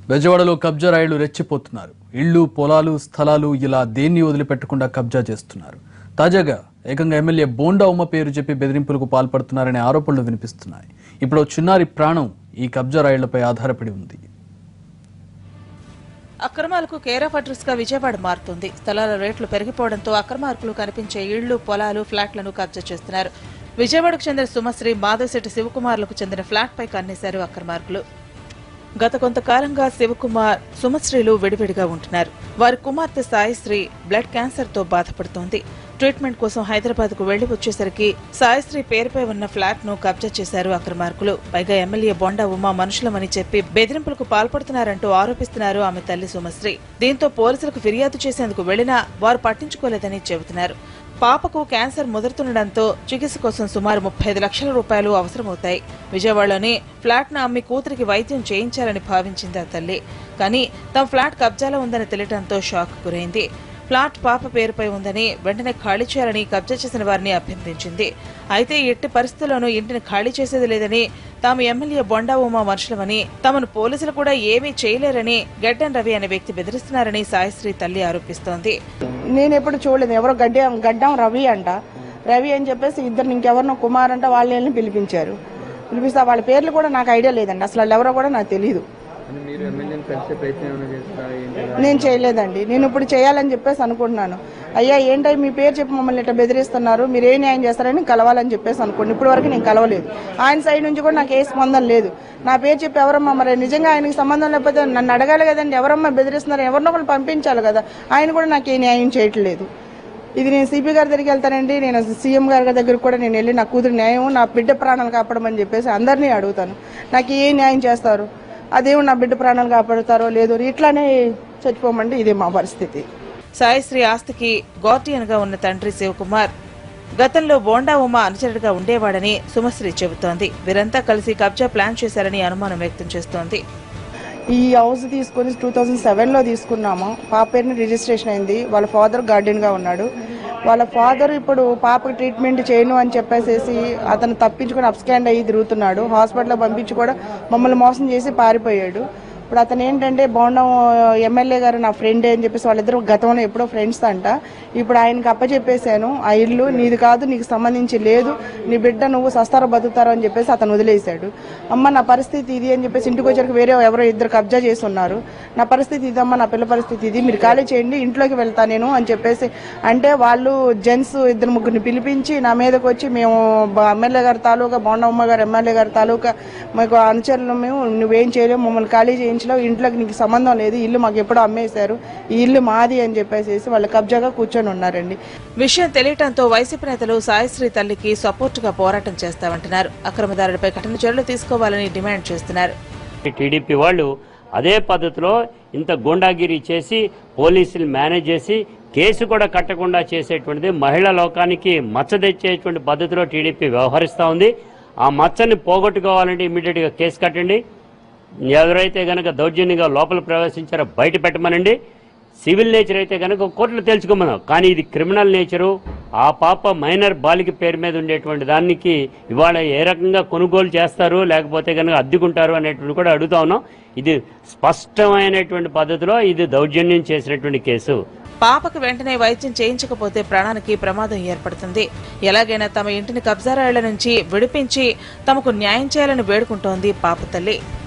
బెజవాడలో కబ్జా రాయిళ్లు రెచ్చిపోతున్నారు ఇళ్లు పొలాలు స్థలాలు ఇలా దేన్ని వదిలిపెట్టకుండా కబ్జా చేస్తున్నారు తాజాగా ఏకంగా ఎమ్మెల్యే బోండా ఉమ్మ పేరు చెప్పి బెదిరింపులకు పాల్పడుతున్నారనే ఆరోపణలు వినిపిస్తున్నాయి ఇప్పుడు ఓ చిన్నారి ప్రాణం ఈ కబ్జా రాయిళ్లపై ఆధారపడి ఉంది అక్రమాలకు కేర్ ఆఫ్ అడ్రస్ గా విజయవాడ మారుతుంది స్థలాల రేట్లు పెరిగిపోవడంతో అక్రమార్కులు కనిపించే ఇళ్లు పొలాలు ఫ్లాట్లను కబ్జా చేస్తున్నారు విజయవాడకు చెందిన సుమశ్రీ మాధవశెట్టి శివకుమార్లకు చెందిన ఫ్లాట్ పై కన్నేశారు అక్రమార్కులు గత కొంతకాలంగా శివకుమార్ సుమశ్రీలు విడివిడిగా ఉంటున్నారు వారి కుమార్తె సాయిశ్రీ బ్లడ్ క్యాన్సర్ తో బాధపడుతోంది ట్రీట్మెంట్ కోసం హైదరాబాద్ కు వెళ్లి వచ్చేసరికి సాయిశ్రీ పేరుపై ఉన్న ఫ్లాట్ ను కబ్జా చేశారు అక్రమార్కులు పైగా ఎమ్మెల్యే బొండా ఉమా మనుషులమని చెప్పి బెదిరింపులకు పాల్పడుతున్నారంటూ ఆరోపిస్తున్నారు ఆమె తల్లి సుమశ్రీ దీంతో పోలీసులకు ఫిర్యాదు చేసేందుకు వెళ్లినా వారు పట్టించుకోలేదని చెబుతున్నారు పాపకు క్యాన్సర్ ముదురుతుండటంతో చికిత్స కోసం సుమారు ముప్పై ఐదు లక్షల రూపాయలు అవసరమవుతాయి విజయవాడలోని ఫ్లాట్ ను అమ్మి కూతురికి వైద్యం చేయించాలని భావించింది ఆ తల్లి కానీ తమ ఫ్లాట్ కబ్జాలో ఉందని తెలియటంతో షాక్ గురైంది ఫ్లాట్ పాప పేరుపై ఉందని వెంటనే ఖాళీ చేయాలని కబ్జా చేసిన వారిని అభ్యర్థించింది అయితే ఎట్టి పరిస్థితుల్లోనూ ఇంటిని ఖాళీ చేసేది లేదని తాము ఎమ్మెల్యే బొండా ఉమా మనుషులమని తమను పోలీసులు కూడా ఏమీ చేయలేరని గడ్డన్ రవి అనే వ్యక్తి బెదిరిస్తున్నారని సాయిశ్రీ తల్లి ఆరోపిస్తోంది నేను ఎప్పుడు చూడలేదు ఎవరో గడ్డం గడ్డం రవి అంట రవి అని చెప్పేసి ఇద్దరు ఇంకెవరినో కుమార్ అంట వాళ్ళని పిలిపించారు పిలిపిస్తే వాళ్ళ పేర్లు కూడా నాకు ఐడియా లేదండి అసలు వాళ్ళు ఎవరో కూడా నాకు తెలియదు అంటే మీరు ఎమ్మెల్యేని కలిసే ప్రయత్నం ఏమైనా చేస్తారా ఏంటి నేను చేయలేదండి నేను ఇప్పుడు చేయాలని చెప్పేసి అనుకుంటున్నాను అయ్యా ఏంటో మీ పేరు చెప్పి మమ్మల్ని ఇట్లా బెదిరిస్తున్నారు మీరు ఏ న్యాయం చేస్తారని కలవాలని చెప్పేసి అనుకోండి ఇప్పటి వరకు నేను కలవలేదు ఆయన సైడ్ నుంచి కూడా నాకు ఏ స్పందన లేదు నా పేరు చెప్పి ఎవరమ్మా మరి నిజంగా ఆయనకి సంబంధం లేకపోతే నన్ను అడగాలి కదండి ఎవరమ్మా బెదిరిస్తున్నారు ఎవరినో ఒకరు పంపించాలి కదా ఆయన కూడా నాకు ఏ న్యాయం చేయట్లేదు ఇది నేను సిపి గారి దగ్గరికి వెళ్తానండి నేను సీఎం గారి దగ్గర కూడా నేను వెళ్ళి నా కూతురు న్యాయం నా బిడ్డ ప్రాణాలు కాపాడమని చెప్పేసి అందరినీ అడుగుతాను నాకు ఏ న్యాయం చేస్తారు అదేమో నా బిడ్డ ప్రాణాలు కాపాడుతారో లేదో ఇట్లానే చచ్చిపోమండి ఇదే మా పరిస్థితి సాయిశ్రీ ఆస్తికి గార్డియన్ గా ఉన్న తండ్రి శివకుమార్ గతంలో బోండా ఉమా అనుచరుడిగా ఉండేవాడని సుమశ్రీ చెబుతోంది వీరంతా కలిసి కబ్జా ప్లాన్ చేశారని అనుమానం వ్యక్తం చేస్తోంది ఈ హౌస్ తీసుకొని టూ థౌజండ్ సెవెన్లో తీసుకున్నాము పాప పేరుని రిజిస్ట్రేషన్ అయింది వాళ్ళ ఫాదర్ గార్డెన్గా ఉన్నాడు వాళ్ళ ఫాదర్ ఇప్పుడు పాపకి ట్రీట్మెంట్ చేయను అని చెప్పేసేసి అతను తప్పించుకొని అప్స్కాండ్ అయ్యి తిరుగుతున్నాడు హాస్పిటల్లో పంపించి కూడా మమ్మల్ని మోసం చేసి పారిపోయాడు ఇప్పుడు అతను ఏంటంటే బోండం ఎమ్మెల్యే గారు నా ఫ్రెండ్ అని చెప్పేసి వాళ్ళిద్దరు గతంలో ఎప్పుడో ఫ్రెండ్స్ అంట ఇప్పుడు ఆయనకి అప్పచెప్పేశాను ఆ ఇల్లు నీది కాదు నీకు సంబంధించి లేదు నీ బిడ్డ నువ్వు సస్తారో బతుకుతారో అని చెప్పేసి అతను వదిలేశాడు అమ్మ నా పరిస్థితి ఇది అని చెప్పేసి ఇంటికి వచ్చాక వేరే ఎవరో ఇద్దరు కబ్జా చేసి ఉన్నారు నా పరిస్థితి ఇదమ్మా నా పిల్ల పరిస్థితి ఇది మీరు ఖాళీ చేయండి ఇంట్లోకి వెళ్తా నేను అని చెప్పేసి అంటే వాళ్ళు జెంట్స్ ఇద్దరు ముగ్గురిని పిలిపించి నా మీదకి వచ్చి మేము బ- ఎమ్మెల్యే గారి తాలూకా బోండమ్మ గారు ఎమ్మెల్యే గారి తాలూకా మాకు అనుచరులు మేము నువ్వేం చేయలేవు మమ్మల్ని ఖాళీ చేయించలేవు ఇంట్లోకి నీకు సంబంధం లేదు ఇల్లు మాకు ఎప్పుడో అమ్మేశారు ఈ ఇల్లు మాది అని చెప్పేసి వాళ్ళు కబ్జాగా కూర్చొని ఉన్నారండి విషయం తెలియటంతో వైసీపీ నేతలు సాయిశ్రీ తల్లికి సపోర్టుగా పోరాటం చేస్తామంటున్నారు అక్రమదారులపై కఠిన చర్యలు తీసుకోవాలని డిమాండ్ చేస్తున్నారు టీడీపీ వాళ్ళు అదే పద్ధతిలో ఇంత గూండాగిరి చేసి పోలీసులు మేనేజ్ చేసి కేసు కూడా కట్టకుండా చేసేటువంటిది మహిళా లోకానికి మచ్చ తెచ్చేటువంటి పద్ధతిలో టీడీపీ వ్యవహరిస్తూ ఉంది ఆ మచ్చని పోగొట్టుకోవాలంటే ఇమీడియట్గా కేసు కట్టండి ఎవరైతే గనక దౌర్జన్యంగా లోపల ప్రవేశించారో బయట పెట్టమనండి సివిల్ నేచర్ అయితే కనుక కోర్టులో తెలుసుకోమన్నాం కానీ ఇది క్రిమినల్ నేచరు ఆ పాప మైనర్ బాలిక పేరు మీద ఉండేటువంటి దానికి ఇవాళ ఏ రకంగా కొనుగోలు చేస్తారు లేకపోతే కనుక అద్దెకుంటారు అనేటువంటి కూడా అడుగుతా ఉన్నాం ఇది స్పష్టమైనటువంటి పద్ధతిలో ఇది దౌర్జన్యం చేసినటువంటి కేసు పాపకు వెంటనే వైద్యం చేయించకపోతే ప్రాణానికి ప్రమాదం ఏర్పడుతుంది ఎలాగైనా తమ ఇంటిని కబ్జారాళ్ల నుంచి విడిపించి తమకు న్యాయం చేయాలని వేడుకుంటోంది పాప తల్లి